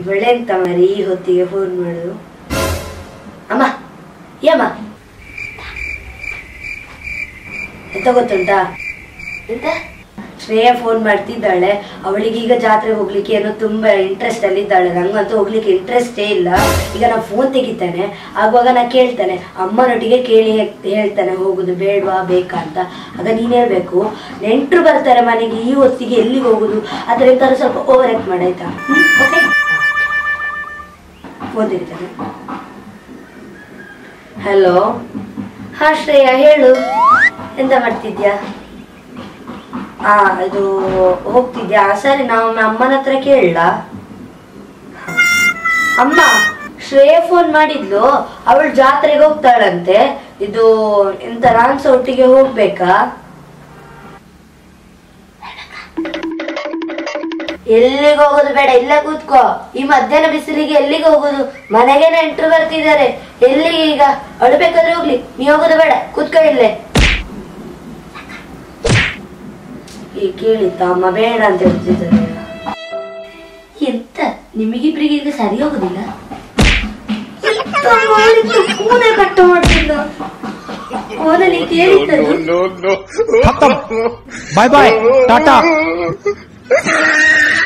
ಇವಳೆ ಎಂತ ಮರಿ ಈ ಹೊತ್ತಿಗೆ ಫೋನ್ ಮಾಡುದು ಅಮ್ಮ ಏಮ್ಮ ಎಂತ ಗೊತ್ತುಂಟಾ ಎಂತ ಶ್ರೇಯಾ ಫೋನ್ ಮಾಡ್ತಿದ್ದಾಳೆ ಅವಳಿಗೆ ಈಗ ಜಾತ್ರೆ ಹೋಗ್ಲಿಕ್ಕೆ ಏನೋ ತುಂಬಾ ಇಂಟ್ರೆಸ್ಟ್ ಅಲ್ಲಿ ಇದ್ದಾಳೆ ನಂಗಂತೂ ಹೋಗ್ಲಿಕ್ಕೆ ಇಂಟ್ರೆಸ್ಟೇ ಇಲ್ಲ ಈಗ ನಾ ಫೋನ್ ತೆಗಿತಾನೆ ಆಗುವಾಗ ನಾ ಕೇಳ್ತಾನೆ ಅಮ್ಮನೊಟ್ಟಿಗೆ ಕೇಳಿ ಹೇ- ಹೇಳ್ತಾನೆ ಹೋಗುದು ಬೇಡವಾ ಬೇಕಾ ಅಂತ ಆಗ ನೀನ್ ಹೇಳ್ಬೇಕು ನೆಂಟ್ರು ಬರ್ತಾರೆ ಮನೆಗೆ ಈ ಹೊತ್ತಿಗೆ ಎಲ್ಲಿಗೆ ಹೋಗುದು ಅದ್ರ ಎಂತಾದ್ರು ಸ್ವಲ್ಪ ಓವರ್ ಆಕ್ಟ್ ಮಾಡಾಯ್ತಾ ಓಕೆ ಫೋನ್ ತೆಗಿತಾನೆ ಹಲೋ ಹಾ ಶ್ರೇಯಾ ಹೇಳು ಎಂತ ಮಾಡ್ತಿದ್ಯಾ ಆ ಇದು ಹೋಗ್ತಿದ್ಯಾ ಸರಿ ನಾವು ಅಮ್ಮನ ಹತ್ರ ಕೇಳಲ್ಲ ಅಮ್ಮ ಶ್ರೇಯ ಫೋನ್ ಮಾಡಿದ್ಲು ಅವಳು ಜಾತ್ರೆಗೆ ಹೋಗ್ತಾಳಂತೆ ಇದು ಎಂತ ನಾನ್ಸ ಒಟ್ಟಿಗೆ ಹೋಗ್ಬೇಕಾ ಎಲ್ಲಿಗೆ ಹೋಗೋದು ಬೇಡ ಇಲ್ಲ ಕೂತ್ಕೋ ಈ ಮಧ್ಯಾಹ್ನ ಬಿಸಿಲಿಗೆ ಎಲ್ಲಿಗೆ ಹೋಗೋದು ಮನೆಗೆ ನೆಂಟ್ರು ಬರ್ತಿದ್ದಾರೆ ಎಲ್ಲಿಗೆ ಈಗ ಅಳ್ಬೇಕಾದ್ರೆ ಹೋಗ್ಲಿ ನೀ ಹೋಗೋದು ಬೇಡ ಕೂತ್ಕೋ ಇಲ್ಲೇ ಈ ಕೇಳಿತ್ತ ಅಮ್ಮ ಬೇಡ ಅಂತ ಹೇಳ್ತಿದ್ದಾರೆ ಎಂತ ನಿಮಗಿಬ್ರಿಗೆ ಈಗ ಸರಿ ಹೋಗುದಿಲ್ಲ ಎಂತ ಮಾಡಿದ್ದು ಫೋನೇ ಕಟ್ ಮಾಡ್ತಿಲ್ಲ ಫೋನಲ್ಲಿ ಕೇಳಿದ್ದದು खत्म बाय बाय टाटा